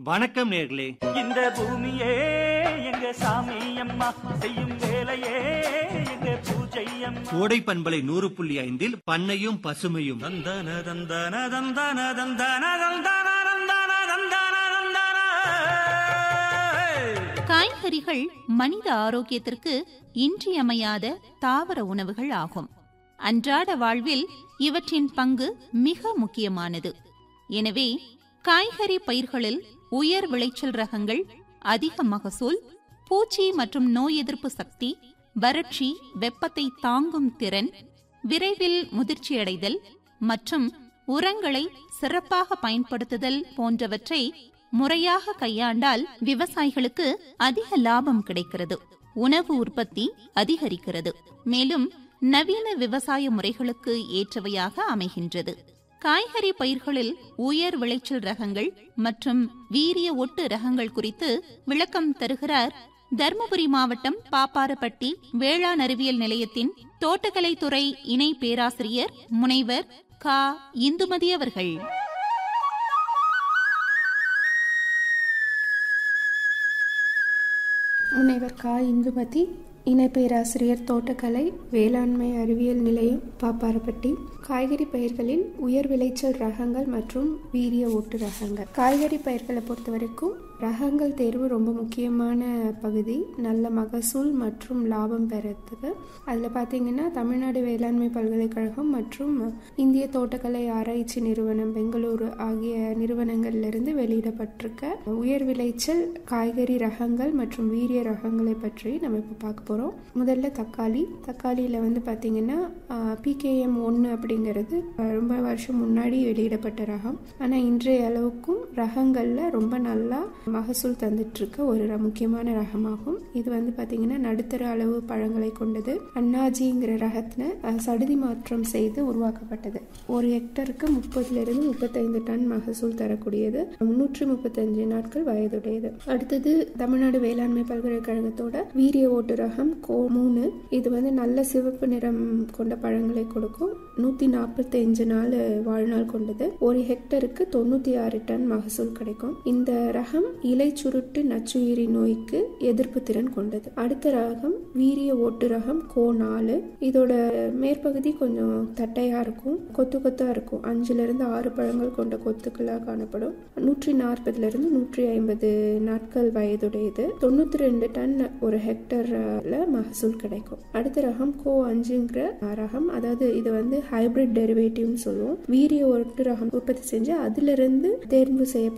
வணக்கம் நேர்களே இந்த பூமியே எங்க சாமி அம்மா செய்யும் வேலையே எங்க பூஜை அம்மா கோடை பண்பலை நூறு புள்ளி ஐந்தில் பண்ணையும் பசுமையும் தந்தன தந்தன தந்தன தந்தன தந்தன தந்தன தந்தன தந்தன காய்கறிகள் மனித ஆரோக்கியத்திற்கு இன்றியமையாத தாவர உணவுகள் ஆகும் அன்றாட வாழ்வில் இவற்றின் பங்கு மிக முக்கியமானது எனவே காய்கறி பயிர்களில் உயர் விளைச்சல் ரகங்கள் அதிக மகசூல் பூச்சி மற்றும் நோய் எதிர்ப்பு சக்தி வறட்சி வெப்பத்தை தாங்கும் திறன் விரைவில் முதிர்ச்சியடைதல் மற்றும் உரங்களை சிறப்பாக பயன்படுத்துதல் போன்றவற்றை முறையாக கையாண்டால் விவசாயிகளுக்கு அதிக லாபம் கிடைக்கிறது உணவு உற்பத்தி அதிகரிக்கிறது மேலும் நவீன விவசாய முறைகளுக்கு ஏற்றவையாக அமைகின்றது காய்கறி பயிர்களில் உயர் விளைச்சல் ரகங்கள் மற்றும் வீரிய ஒட்டு ரகங்கள் குறித்து விளக்கம் தருகிறார் தருமபுரி மாவட்டம் பாப்பாரப்பட்டி வேளாண் அறிவியல் நிலையத்தின் தோட்டக்கலைத்துறை இணை பேராசிரியர் முனைவர் கா இந்துமதி அவர்கள் முனைவர் கா இந்துமதி இணை பேராசிரியர் தோட்டக்கலை வேளாண்மை அறிவியல் நிலையம் பாப்பாரப்பட்டி காய்கறி பயிர்களில் உயர் விளைச்சல் ரகங்கள் மற்றும் வீரிய ஓட்டு ரகங்கள் காய்கறி பயிர்களை பொறுத்த வரைக்கும் ரகங்கள் தேர்வு ரொம்ப முக்கியமான பகுதி நல்ல மகசூல் மற்றும் லாபம் பெறத்துக்கு அதில் பார்த்தீங்கன்னா தமிழ்நாடு வேளாண்மை பல்கலைக்கழகம் மற்றும் இந்திய தோட்டக்கலை ஆராய்ச்சி நிறுவனம் பெங்களூரு ஆகிய நிறுவனங்களிலிருந்து வெளியிடப்பட்டிருக்க உயர் விளைச்சல் காய்கறி ரகங்கள் மற்றும் வீரிய ரகங்களை பற்றி நம்ம இப்போ பார்க்க போகிறோம் முதல்ல தக்காளி தக்காளியில் வந்து பார்த்தீங்கன்னா பிகேஎம் ஒன்று அப்படிங்கிறது அஹ், ரொம்ப வருஷம் முன்னாடி வெளியிடப்பட்ட ரகம் ஆனால் இன்றைய அளவுக்கும் ரகங்களில் ரொம்ப நல்லா மகசூல் தந்துட்டுருக்க ஒரு ர- முக்கியமான ரகமாகும் இது வந்து பார்த்தீங்கன்னா நடுத்தர அளவு பழங்களை கொண்டது அண்ணாஜிங்கிற ரகத்தில் அஹ், சடுதி மாற்றம் செய்து உருவாக்கப்பட்டது ஒரு ஹெக்டருக்கு முப்பதுலேருந்து முப்பத்தைந்து டன் மகசூல் தரக்கூடியது முன்னூற்றி முப்பத்தஞ்சு நாட்கள் வயதுடையது அடுத்தது தமிழ்நாடு வேளாண்மை பல்கலைக்கழகத்தோட வீரிய ஓட்டு ரகம் கோ மூணு இது வந்து நல்ல சிவப்பு நிறம் கொண்ட பழங்களை கொடுக்கும் நூற்றி நாற்பத்தஞ்சு நாள் வாழ்நாள் கொண்டது ஒரு ஹெக்டருக்கு தொண்ணூற்றி ஆறு டன் மகசூல் கிடைக்கும் இந்த ரகம் இலை சுருட்டு நச்சுயிரி நோய்க்கு எதிர்ப்பு திறன் கொண்டது அடுத்த ரகம் வீரிய ஓட்டு ரகம் கோ நாலு இதோட மேற்பகுதி கொஞ்சம் தட்டையா இருக்கும் கொத்து கொத்தா இருக்கும் அஞ்சுல இருந்து ஆறு பழங்கள் கொண்ட கொத்துக்களாக காணப்படும் நூற்றி நாற்பதுல இருந்து நூற்றி ஐம்பது நாட்கள் வயதுடையது தொண்ணூத்தி ரெண்டு டன் ஒரு ஹெக்டர்ல மகசூல் கிடைக்கும் அடுத்த ரகம் கோ அஞ்சுங்கிற ரகம் அதாவது இது வந்து ஹைபிரிட் டெரிவேட்டிவ்னு சொல்லுவோம் வீரிய ஒட்டு ரகம் உற்பத்தி செஞ்சு அதிலிருந்து தேர்வு செய்யப்பட்ட